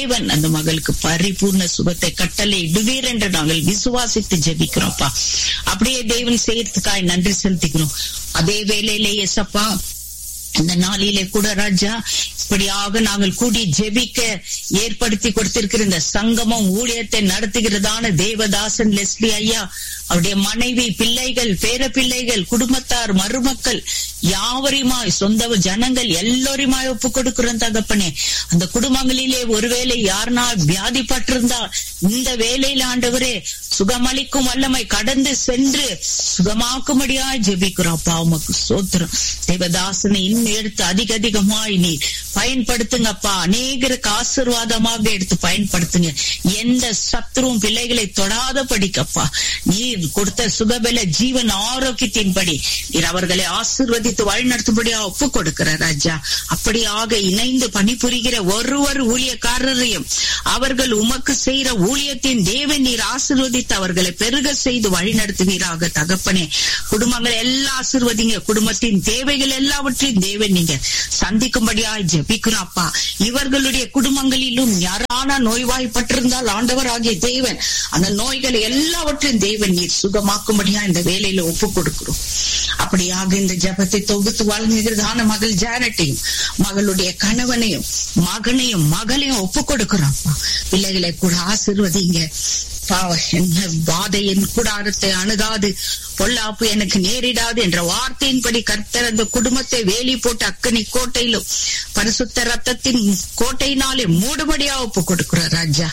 தேவன் அந்த மகளுக்கு பரிபூர்ண சுகத்தை கட்டளை இடுவீர் என்று நாங்கள் விசுவாசித்து ஜெபிக்கிறோம்ப்பா அப்படியே தேவன் செய்யறதுக்காய் நன்றி செலுத்திக்கிறோம் அதே வேளையிலே எசப்பா இந்த நாளிலே கூட ராஜா இப்படியாக நாங்கள் கூடி ஜெபிக்க ஏற்படுத்தி கொடுத்திருக்கிற இந்த சங்கமம் ஊழியத்தை நடத்துகிறதான தேவதாசன் லெஸ்லி ஐயா அவருடைய மனைவி பிள்ளைகள் பேர பிள்ளைகள் குடும்பத்தார் மருமக்கள் யாவரையுமாய் சொந்த ஜனங்கள் எல்லோரையுமாய் ஒப்பு கொடுக்கிறோம் தகப்பனே அந்த குடும்பங்களிலே ஒருவேளை யாருனா வியாதிப்பட்டிருந்தா இந்த வேலையில் ஆண்டவரே சுகமளிக்கும் வல்லமை கடந்து சென்று சுகமாக்கும்படியாய் ஜெபிக்கிறோம் அப்பா உமக்கு சோத்திரம் தேவதாசனை இன்னும் எடுத்து அதிக அதிகமாய் நீ பயன்படுத்துங்கப்பா அநேகருக்கு ஆசிர்வாதமாக எடுத்து பயன்படுத்துங்க எந்த சத்துருவும் பிள்ளைகளை தொடாத படிக்கப்பா நீர் கொடுத்த சுகபல ஜீவன் ஆரோக்கியத்தின்படி நீர் அவர்களை ஆசிர்வதித்து வழிநடத்தும்படியா ஒப்பு கொடுக்கிற ராஜா அப்படியாக இணைந்து பணிபுரிகிற ஒருவர் ஊழியக்காரரையும் அவர்கள் உமக்கு செய்கிற ஊழியத்தின் தேவன் நீர் ஆசிர்வதித்து அவர்களை பெருக செய்து வழிநடத்துவீராக தகப்பனே குடும்பங்களை எல்லாம் ஆசிர்வதிங்க குடும்பத்தின் தேவைகள் எல்லாவற்றையும் தேவன் நீங்க சந்திக்கும்படியா ஜெபிக்கிறோம் அப்பா இவர்களுடைய குடும்பங்களிலும் யாரான நோய்வாய்ப்பட்டிருந்தால் ஆண்டவர் ஆகிய தேவன் அந்த நோய்களை எல்லாவற்றையும் தேவன் நீர் சுகமாக்கும்படியா இந்த வேலையில ஒப்பு கொடுக்கிறோம் அப்படியாக இந்த ஜபத்தை தொகுத்து வழங்குகிறதான மகள் ஜானட்டையும் மகளுடைய கணவனையும் மகனையும் மகளையும் ஒப்பு கொடுக்கிறோம் அப்பா. பிள்ளைகளை கூட ஆசிர்வதிங்க பாவம், என்ன வாதையின் கூடாரத்தை அணுகாது பொல்லாப்பு எனக்கு நேரிடாது என்ற வார்த்தையின்படி கர்த்தர் அந்த குடும்பத்தை வேலி போட்டு அக்கனி கோட்டையிலும் பரிசுத்த ரத்தத்தின் கோட்டையினாலே மூடுபடியா ஒப்பு கொடுக்கிறார் ராஜா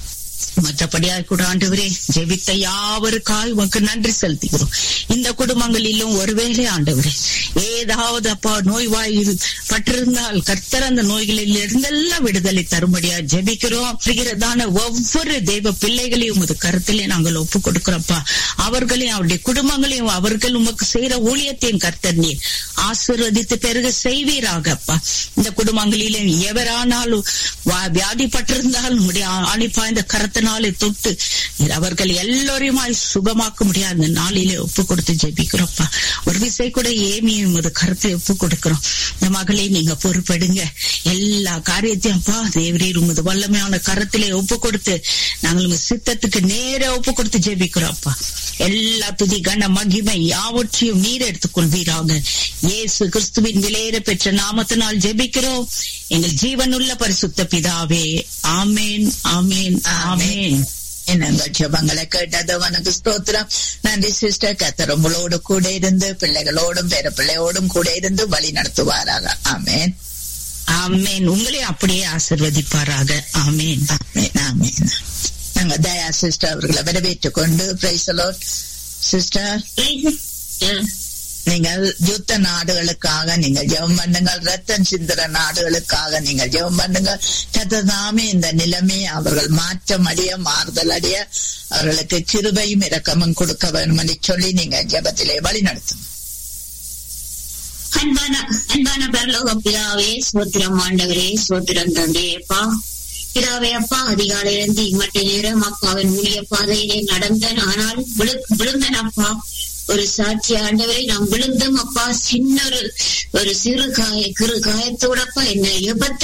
மற்றபடியா கூட ஆண்டவரே ஜெபித்த யாவருக்காய் உனக்கு நன்றி செலுத்துகிறோம் இந்த குடும்பங்களிலும் ஒருவேளை ஆண்டவரே ஏதாவது அப்பா நோய்வாய் பட்டிருந்தால் கர்த்தர் அந்த நோய்களில் இருந்தெல்லாம் விடுதலை தரும்படியா ஜெபிக்கிறோம் அப்படிங்கிறதான ஒவ்வொரு தெய்வ பிள்ளைகளையும் உமது கருத்திலே நாங்கள் ஒப்பு கொடுக்கிறோம்ப்பா அவர்களையும் அவருடைய குடும்பங்களையும் அவர்கள் உமக்கு செய்யற ஊழியத்தையும் கர்த்தர் நீர் ஆசீர்வதித்து பெருக செய்வீராகப்பா இந்த குடும்பங்களிலே எவரானாலும் வா- வியாதிப்பட்டிருந்தால் உம்முடைய ஆணிப்பா இந்த கரத்தினாலே தொட்டு நீர் அவர்கள் எல்லோரையுமாய் சுகமாக்க முடியாத இந்த நாளிலே ஒப்பு கொடுத்து ஜெபிக்கிறோம்ப்பா ஒரு விசை கூட ஏமியும் ஒரு கருத்தை ஒப்பு கொடுக்கிறோம் இந்த மகளை நீங்க பொறுப்பெடுங்க எல்லா காரியத்தையும் அப்பா தேவரீர் உமது வல்லமையான கரத்திலே ஒப்பு கொடுத்து நாங்கள் உங்க சித்தத்துக்கு நேர ஒப்பு கொடுத்து ஜெபிக்கிறோம் அப்பா எல்லா துதி கன மகிமை யாவற்றையும் நீர் எடுத்துக்கொள்வீராக இயேசு கிறிஸ்துவின் விலையேற பெற்ற நாமத்தினால் ஜெபிக்கிறோம் எங்கள் ஜீவனுள்ள பரிசுத்த பிதாவே ஆமேன் ஆமேன் ஆமேன் என்னங்கள் ஜெபங்களை கேட்டது உனக்கு ஸ்தோத்திரம் நன்றி சிஸ்டர் கத்தர் உங்களோடு கூட இருந்து பிள்ளைகளோடும் பேர பிள்ளையோடும் கூட இருந்து வழி நடத்துவாராக ஆமேன் ஆமேன் உங்களை அப்படியே ஆசிர்வதிப்பாராக ஆமேன் ஆமேன் ஆமேன் நாங்க தயா சிஸ்டர் அவர்களை வரவேற்றுக் கொண்டு பிரைசலோட் சிஸ்டர் நீங்கள் யுத்த நாடுகளுக்காக நீங்கள் ஜெபம் பண்ணுங்கள் ரத்தம் சிந்துற நாடுகளுக்காக நீங்கள் ஜெபம் பண்ணுங்கள் கத்ததாமே இந்த நிலைமை அவர்கள் மாற்றம் அடைய மாறுதல் அடைய அவர்களுக்கு கிருபையும் இரக்கமும் கொடுக்க வேண்டும் என்று சொல்லி நீங்க ஜெபத்திலே வழி நடத்தும் அன்பான அன்பான பரலோக பிதாவே சோத்திரம் ஆண்டவரே சோத்திரம் தந்தையப்பா பிதாவே அப்பா அதிகாலையிலிருந்து இம்மட்ட நேரம் அப்பாவின் ஊழிய பாதையிலே நடந்தேன் ஆனால் விழு- விழுந்தேன் அப்பா ஒரு சாட்சி ஆண்டவரை நான் விழுந்தும் அப்பா சின்ன ஒரு ஒரு சிறு காய கிரு காயத்தோடப்பா என்னை விபத்து